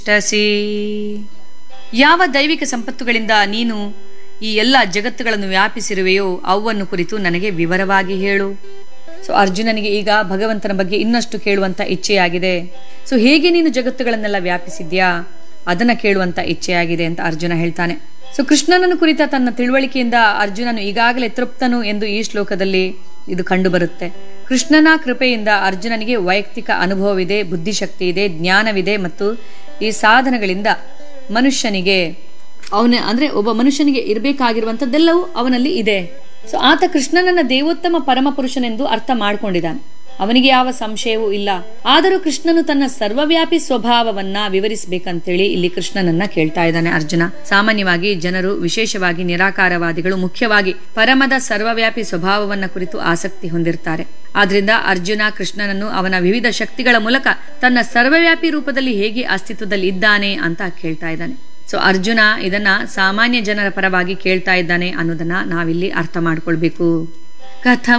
ಟಸಿ ಯಾವ ದೈವಿಕ ಸಂಪತ್ತುಗಳಿಂದ ನೀನು ಈ ಎಲ್ಲ ಜಗತ್ತುಗಳನ್ನು ವ್ಯಾಪಿಸಿರುವೆಯೋ ಅವನ್ನು ಕುರಿತು ನನಗೆ ವಿವರವಾಗಿ ಹೇಳು ಸೊ ಅರ್ಜುನನಿಗೆ ಈಗ ಭಗವಂತನ ಬಗ್ಗೆ ಇನ್ನಷ್ಟು ಕೇಳುವಂತ ಇಚ್ಛೆಯಾಗಿದೆ ಸೊ ಹೇಗೆ ನೀನು ಜಗತ್ತುಗಳನ್ನೆಲ್ಲ ವ್ಯಾಪಿಸಿದ್ಯಾ ಅದನ್ನ ಕೇಳುವಂತ ಇಚ್ಛೆಯಾಗಿದೆ ಅಂತ ಅರ್ಜುನ ಹೇಳ್ತಾನೆ ಸೊ ಕೃಷ್ಣನನ್ನು ಕುರಿತ ತನ್ನ ತಿಳುವಳಿಕೆಯಿಂದ ಅರ್ಜುನನು ಈಗಾಗಲೇ ತೃಪ್ತನು ಎಂದು ಈ ಶ್ಲೋಕದಲ್ಲಿ ಇದು ಕಂಡುಬರುತ್ತೆ ಕೃಷ್ಣನ ಕೃಪೆಯಿಂದ ಅರ್ಜುನನಿಗೆ ವೈಯಕ್ತಿಕ ಅನುಭವವಿದೆ ಬುದ್ಧಿಶಕ್ತಿ ಇದೆ ಜ್ಞಾನವಿದೆ ಮತ್ತು ಈ ಸಾಧನಗಳಿಂದ ಮನುಷ್ಯನಿಗೆ ಅವನ ಅಂದ್ರೆ ಒಬ್ಬ ಮನುಷ್ಯನಿಗೆ ಇರಬೇಕಾಗಿರುವಂತದ್ದೆಲ್ಲವೂ ಅವನಲ್ಲಿ ಇದೆ ಸೊ ಆತ ಕೃಷ್ಣನನ್ನ ದೇವೋತ್ತಮ ಪರಮ ಪುರುಷನೆಂದು ಅರ್ಥ ಮಾಡ್ಕೊಂಡಿದ್ದಾನೆ ಅವನಿಗೆ ಯಾವ ಸಂಶಯವೂ ಇಲ್ಲ ಆದರೂ ಕೃಷ್ಣನು ತನ್ನ ಸರ್ವವ್ಯಾಪಿ ಸ್ವಭಾವವನ್ನ ವಿವರಿಸಬೇಕಂತೇಳಿ ಇಲ್ಲಿ ಕೃಷ್ಣನನ್ನ ಕೇಳ್ತಾ ಇದ್ದಾನೆ ಅರ್ಜುನ ಸಾಮಾನ್ಯವಾಗಿ ಜನರು ವಿಶೇಷವಾಗಿ ನಿರಾಕಾರವಾದಿಗಳು ಮುಖ್ಯವಾಗಿ ಪರಮದ ಸರ್ವವ್ಯಾಪಿ ಸ್ವಭಾವವನ್ನ ಕುರಿತು ಆಸಕ್ತಿ ಹೊಂದಿರ್ತಾರೆ ಆದ್ರಿಂದ ಅರ್ಜುನ ಕೃಷ್ಣನನ್ನು ಅವನ ವಿವಿಧ ಶಕ್ತಿಗಳ ಮೂಲಕ ತನ್ನ ಸರ್ವವ್ಯಾಪಿ ರೂಪದಲ್ಲಿ ಹೇಗೆ ಅಸ್ತಿತ್ವದಲ್ಲಿ ಇದ್ದಾನೆ ಅಂತ ಕೇಳ್ತಾ ಇದ್ದಾನೆ ಸೊ ಅರ್ಜುನ ಇದನ್ನ ಸಾಮಾನ್ಯ ಜನರ ಪರವಾಗಿ ಕೇಳ್ತಾ ಇದ್ದಾನೆ ಅನ್ನೋದನ್ನ ನಾವಿಲ್ಲಿ ಅರ್ಥ ಮಾಡ್ಕೊಳ್ಬೇಕು ಕಥಂ